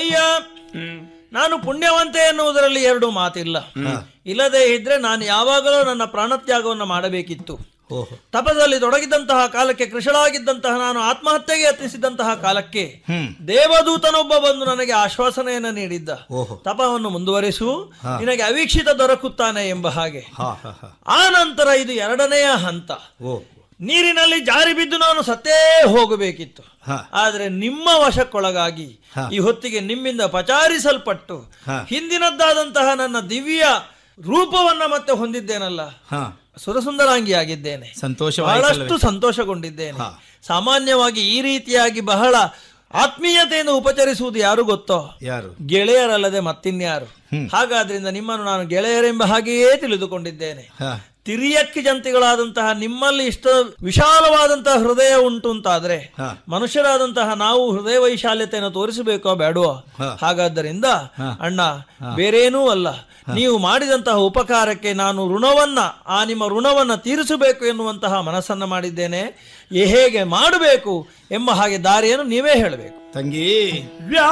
ಅಯ್ಯ ನಾನು ಪುಣ್ಯವಂತೆ ಎನ್ನುವುದರಲ್ಲಿ ಎರಡು ಮಾತಿಲ್ಲ ಇಲ್ಲದೆ ಇದ್ರೆ ನಾನು ಯಾವಾಗಲೂ ನನ್ನ ಪ್ರಾಣತ್ಯಾಗವನ್ನು ಮಾಡಬೇಕಿತ್ತು ಓಹೋ ತಪದಲ್ಲಿ ತೊಡಗಿದ್ದಂತಹ ಕಾಲಕ್ಕೆ ಕೃಷಳಾಗಿದ್ದಂತಹ ನಾನು ಆತ್ಮಹತ್ಯೆಗೆ ಯತ್ನಿಸಿದಂತಹ ಕಾಲಕ್ಕೆ ಹ್ಮ್ ದೇವದೂತನೊಬ್ಬ ಬಂದು ನನಗೆ ಆಶ್ವಾಸನೆಯನ್ನು ನೀಡಿದ್ದ ಓಹೋ ತಪವನ್ನು ಮುಂದುವರಿಸು ನಿನಗೆ ಅವೀಕ್ಷಿತ ದೊರಕುತ್ತಾನೆ ಎಂಬ ಹಾಗೆ ಹಾ ಹಾ ಹಾ ಆ ನಂತರ ಇದು ಎರಡನೆಯ ಹಂತ ಓ ನೀರಿನಲ್ಲಿ ಜಾರಿ ಬಿದ್ದು ನಾನು ಸತ್ತೇ ಹೋಗಬೇಕಿತ್ತು ಹಾ ಆದರೆ ನಿಮ್ಮ ವಶಕ್ಕೊಳಗಾಗಿ ಹಾ. ಈ ಹೊತ್ತಿಗೆ ನಿಮ್ಮಿಂದ ಪಚಾರಿಸಲ್ಪಟ್ಟು ಹಾ. ಹಿಂದಿನದ್ದಾದಂತಹ ನನ್ನ ದಿವ್ಯ ರೂಪವನ್ನ ಮತ್ತೆ ಹೊಂದಿದ್ದೇನಲ್ಲ ಹಾ ಸುರಸುಂದರಾಂಗಿಯಾಗಿದ್ದೇನೆ ಸಂತೋಷವಾಯಿತಲ್ಲವೇ ಬಹಳಷ್ಟು ಸಂತೋಷಗೊಂಡಿದ್ದೇನೆ ಹಾ. ಸಾಮಾನ್ಯವಾಗಿ ಈ ರೀತಿಯಾಗಿ ಬಹಳ ಆತ್ಮೀಯತೆಯನ್ನು ಉಪಚರಿಸುವುದು ಯಾರು ಗೊತ್ತೋ ಯಾರು ಗೆಳೆಯರಲ್ಲದೆ ಮತ್ತಿನ್ಯಾರು ಹ್ಮ್. ಹಾಗಾದ್ರಿಂದ ನಿಮ್ಮನ್ನು ನಾನು ಗೆಳೆಯರೆಂಬ ಹಾಗೆಯೇ ತಿಳಿದುಕೊಂಡಿದ್ದೇನೆ ಹಾ ತಿರಿಯಕ್ಕಿ ಜಂತಿಗಳಾದಂತಹ ನಿಮ್ಮಲ್ಲಿ ಇಷ್ಟ ವಿಶಾಲವಾದಂತಹ ಹೃದಯ ಉಂಟು ಅಂತಾದ್ರೆ ಹಾ. ಮನುಷ್ಯರಾದಂತಹ ನಾವು ಹೃದಯ ವೈಶಾಲ್ಯತೆಯನ್ನು ತೋರಿಸಬೇಕೋ ಬೇಡವೋ ಹಾ. ಹಾಗಾದ್ದರಿಂದ ಹಾ. ಅಣ್ಣ ಬೇರೇನೂ ಅಲ್ಲ ನೀವು ಮಾಡಿದಂತಹ ಉಪಕಾರಕ್ಕೆ ನಾನು ಋಣವನ್ನ ಆ ನಿಮ್ಮ ಋಣವನ್ನ ತೀರಿಸಬೇಕು ಎನ್ನುವಂತಹ ಮನಸ್ಸನ್ನ ಮಾಡಿದ್ದೇನೆ ಎ- ಹೇಗೆ ಮಾಡಬೇಕು ಎಂಬ ಹಾಗೆ ದಾರಿಯನ್ನು ನೀವೇ ಹೇಳಬೇಕು ತಂಗಿ